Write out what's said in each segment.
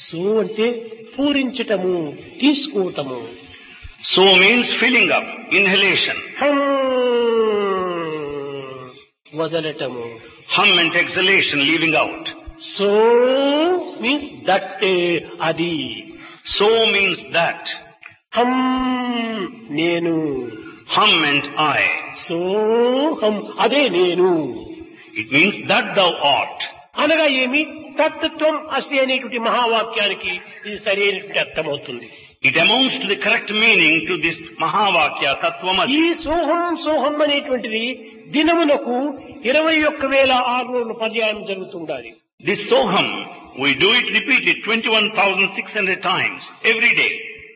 So అంటే పూరించటము తీసుకోవటము So means filling up, inhalation. హం వదలటము Hum and exhalation, leaving out. So means that అది So means that. హం నేను Hum and I. సోహం అదే నేను It means that thou art. అనగా ఏమి తత్వం అసి అనేటువంటి మహావాక్యానికి ఇది సరైనటువంటి అర్థమవుతుంది It amounts to the correct meaning to this Mahavakya ఈ Tattvamasi. సోహం సోహం అనేటువంటిది దినమునకు ఇరవై ఒక్క వేల ఆరు వందల పర్యాయం జరుగుతుండాలి This Soham, we do it repeated 21,600 times every day.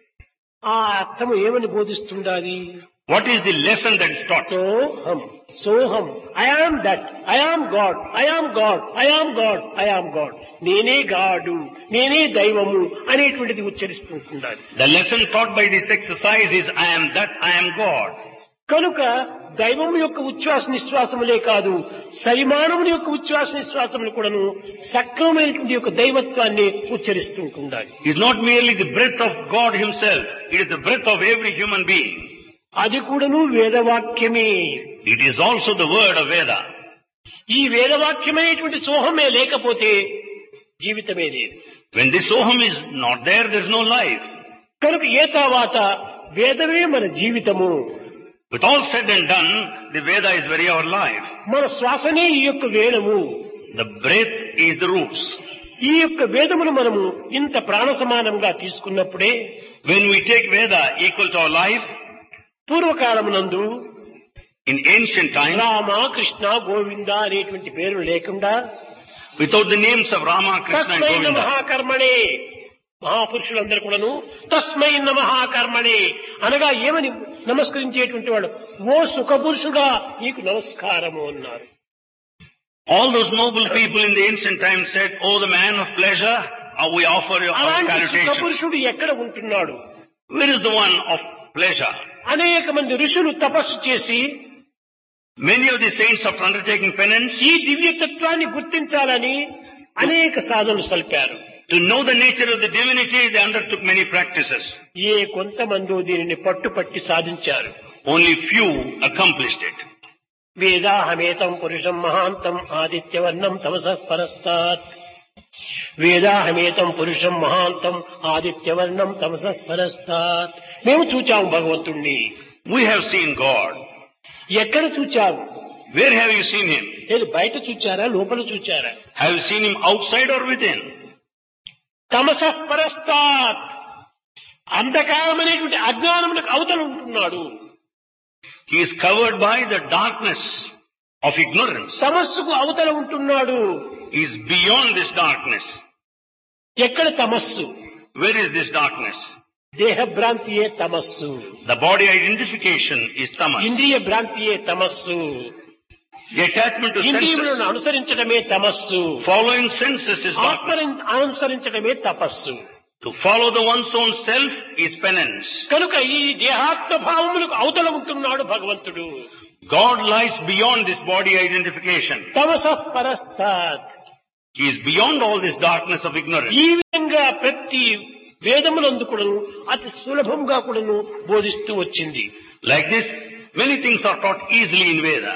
ఆ అర్థము ఏమని బోధిస్తుండాలి What is the lesson that is taught? సోహం సోహం I am that I am God I am God I am God I am God నేనే గాడు నేనే దైవము అనేటువంటిది ఉచ్చరిస్తుండాలి The lesson taught by this exercise is I am that, I am God. కనుక దైవం యొక్క ఉచ్ఛ్వాస నిశ్వాసములే కాదు సరిమానముని యొక్క ఉచ్ఛ్వాస నిశ్వాసములు కూడాను సక్రమమైనటువంటి యొక్క దైవత్వాన్ని ఉచ్చరిస్తుంటుండాలి It is not merely the breath of God himself, it is the breath of every human being. అది కూడాను వేదవాక్యమే It is also the word of Veda. ఈ వేదవాక్యమైనటువంటి సోహమే లేకపోతే జీవితమే లేదు When this Soham is not there, there is no life. కనుక ఏ తర్వాత వేదమే మన జీవితము With all said and done, the Veda is very our life. మన శ్వాసనే ఈ యొక్క వేదము The breath is the roots. ఈ యొక్క వేదమును మనము ఇంత ప్రాణ సమానంగా తీసుకున్నప్పుడే When we take Veda equal to our life, పూర్వకాలమునందు in ancient times, Rama Krishna Govinda అనేటువంటి పేరు లేకుండా without the names of Rama, Krishna and తస్మై Govinda, మహాకర్మణే మహాపురుషులందరూ కూడాను తస్మై మహాకర్మణే అనగా ఏమని నమస్కరించేటువంటి వాడు ఓ సుఖపురుషుడా నీకు నమస్కారము అన్నారు all those noble people in the ancient times said, Oh, the man of pleasure, uh, we offer you our అలాంటి salutations. సుఖపురుషుడు ఎక్కడ ఉంటున్నాడు Where is the one of pleasure? అనేక మంది ఋషులు తపస్సు చేసి Many of the saints after undertaking penance, ఈ దివ్యతత్వాన్ని గుర్తించాలని అనేక సాధనలు సల్పారు to know the nature of the divinity, they undertook many practices. ఏ కొంతమందో దీనిని పట్టుపట్టి సాధించారు Only few accomplished it. వేదాహమేతం పురుషం మహాంతం ఆదిత్యవర్ణం తమస పరస్తాత్ వేదాహమేతం పురుషం మహాంతం ఆదిత్యవర్ణం తమస పరస్తాత్ మేము చూచాము భగవంతుణ్ణి We have seen God. ఎక్కడ చూచాము Where have you seen Him? లేదు బయట చూచారా లోపల చూచారా Have you seen Him outside or within? తమస పరస్తాత్ అంధకారమైనటువంటి అజ్ఞానములకు అవతల ఉంటున్నాడు He is covered by the darkness of ignorance. తమస్సుకు అవతల ఉంటున్నాడు He is beyond this darkness. ఎక్కడ తమస్సు Where is this darkness? దేహ భ్రాంతియే తమస్సు The body identification is tamas. ఇంద్రియ భ్రాంతియే తమస్సు The attachment to ఇంద్రియములను senses. అనుసరించడమే తమస్సు Following senses is darkness. ఆత్మని అనుసరించడమే తపస్సు To follow the one's own self is penance. కనుక ఈ దేహాత్మ భావములకు అవతల ఉంటున్నాడు భగవంతుడు God lies beyond this body identification. తమస పరస్తాత్ He is beyond all this darkness of ignorance. ఈ విధంగా ప్రతి వేదములందు కూడాను అతి సులభంగా కూడాను బోధిస్తూ వచ్చింది Like this, many things are taught easily in Veda.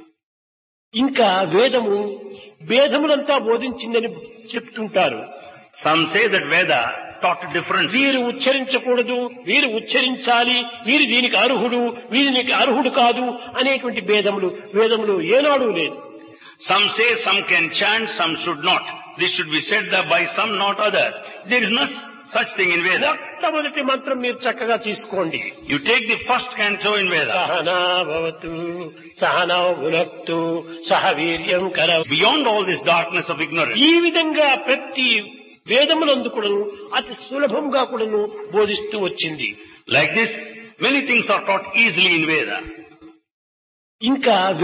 ఇంకా వేదము వేదములంతా బోధించిందని చెప్తుంటారు Some say that Veda taught differently. వీరు ఉచ్చరించకూడదు వీరు ఉచ్చరించాలి వీరు దీనికి అర్హుడు వీరికి అర్హుడు కాదు అనేటువంటి భేదములు వేదములు ఏనాడు లేదు Some say some can chant, some should not. This should be said that by some, not others. There is not such thing in Veda. మొట్టమొదటి మంత్రం మీరు చక్కగా తీసుకోండి You take the first canto in Veda. Sahana భవతు సహనా భునక్తు సహ వీర్యం కర Beyond all this darkness of ignorance. ఈ విధంగా ప్రతి వేదములందు కూడాను అతి సులభంగా కూడాను బోధిస్తూ వచ్చింది Like this, many things are taught easily in Veda. ఇంకా